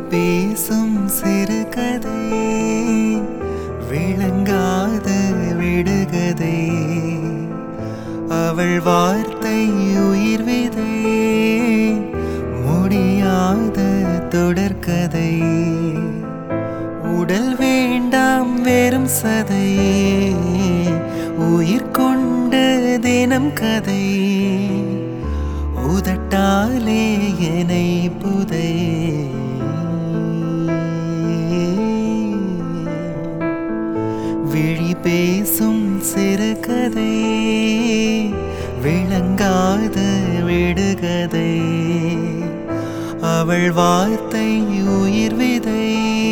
பேசும் சிறுகதை விளங்காத விடுகதை அவள் வார்த்தை உயிர் விதை முடியாத தொடர்கதை உடல் வேண்டாம் வெறும் சதை உயிர் கொண்ட தினம் கதை உதட்டாலே என்னை புதை விழி பேசும் சிறுகதை விளங்காத விடுகதை அவள் வார்த்தை உயிர் விதை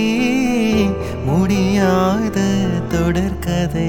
முடியாத தொடர்கதை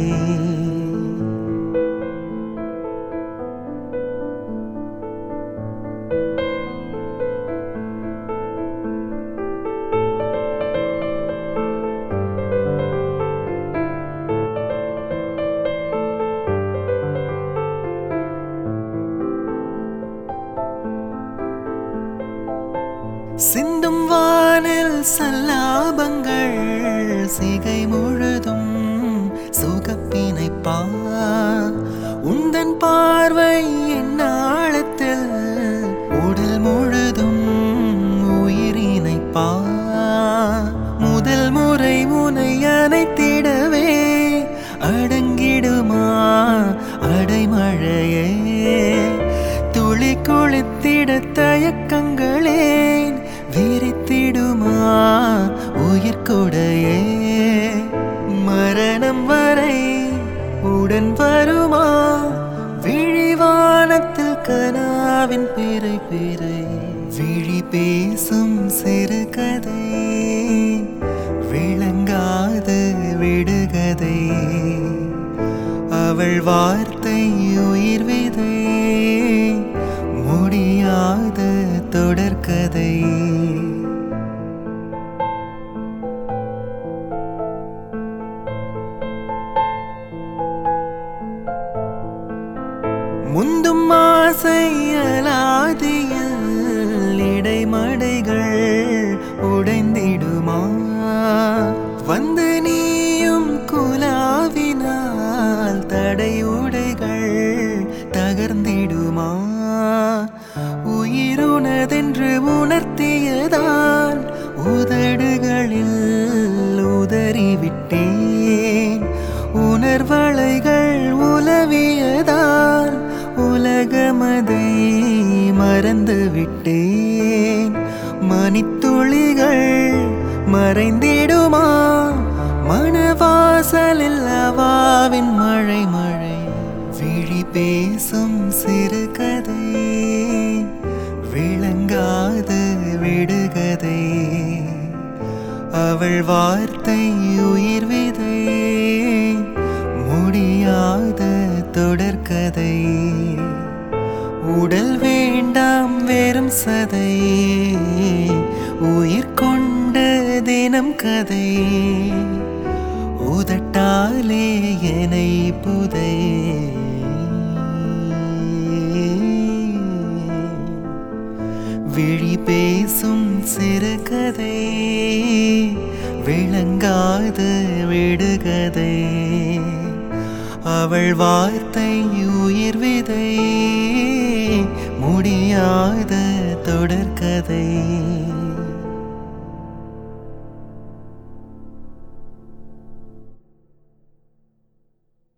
சிந்தும் வானில் சல்லாபங்கள் சிகை முழுதும் சுகப்பினைப்பா உந்தன் பார்வை என்னாளத்தில் உடல் முழுதும் உயிரினைப்பா முதல் முறை முனை அணைத்திடவே அடங்கிடுமா அடைமழையே துளி குளித்திட தயக்கங்களேன் விரித்திடுமா உயிர் கொடையே மரணம் வரை உடன் வருமா விழிவானத்தில் கனாவின் பிறை பிறை விழி பேசும் சிறுகதை விளங்காத விடுகதை அவள் வார்த்தை உயிர் விதை முடியாத தொடர்கதை முந்தும் ஆசை அலாதியில் இடைமடைகள் உடைந்திடுமா வந்து நீயும் குலாவினால் தடை உடைகள் தகர்ந்திடுமா உயிருனதென்று உணர்த்தியதால் உதடுகளில் உதறிவிட்டேன் உணர்வளைகள் உலவியதால் உலகமதை மறந்து விட்டேன் மணித்துளிகள் மறைந்திடுமா மணவாசலில் அவாவின் மழை மழை விழி பேசும் சிறுகதை விளங்காத விடுகதை அவள் வார்த்தை உயிர் விதை முடியாத தொடர்கதை உடல் வேண்டாம் வெறும் சதை உயிர் கொண்ட தினம் கதை உதட்டாலே என்னை புதை விழி பேசும் சிறுகதை விளங்காத விடுகதை அவள் வார்த்தை உயிர் விதை முடியாத தொடர்கதை